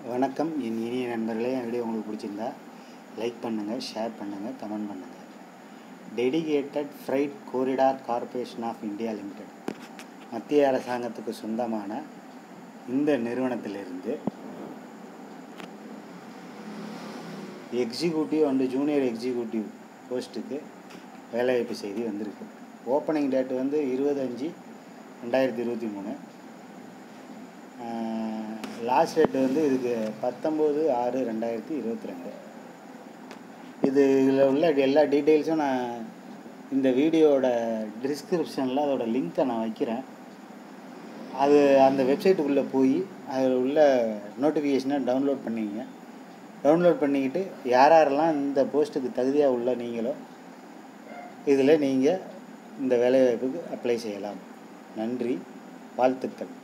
வணக்கம் என் இனிய நண்பர்களே என் வீடியோ உங்களுக்கு பிடிச்சிருந்தா லைக் பண்ணுங்கள் ஷேர் பண்ணுங்கள் கமெண்ட் பண்ணுங்கள் dedicated freight corridor corporation of India limited மத்திய அரசாங்கத்துக்கு சொந்தமான இந்த நிறுவனத்திலிருந்து எக்ஸிக்யூட்டிவ் அண்டு ஜூனியர் எக்ஸிக்யூட்டிவ் போஸ்ட்டுக்கு வேலைவாய்ப்பு செய்தி வந்திருக்கு ஓப்பனிங் டேட் வந்து இருபது அஞ்சு ரெண்டாயிரத்தி இருபத்தி மூணு லாஸ்ட் டேட் வந்து இதுக்கு பத்தொம்போது ஆறு ரெண்டாயிரத்தி இருபத்தி ரெண்டு இது இதில் உள்ள எல்லா டீட்டெயில்ஸும் நான் இந்த வீடியோவோட டிஸ்கிரிப்ஷனில் அதோட லிங்க்கை நான் வைக்கிறேன் அது அந்த வெப்சைட்டுக்குள்ளே போய் அதில் உள்ள நோட்டிஃபிகேஷனை டவுன்லோட் பண்ணிங்க டவுன்லோட் பண்ணிக்கிட்டு யார் யாரெல்லாம் இந்த போஸ்ட்டுக்கு தகுதியாக உள்ள நீங்களோ இதில் நீங்கள் இந்த வேலைவாய்ப்புக்கு அப்ளை செய்யலாம் நன்றி வாழ்த்துக்கள்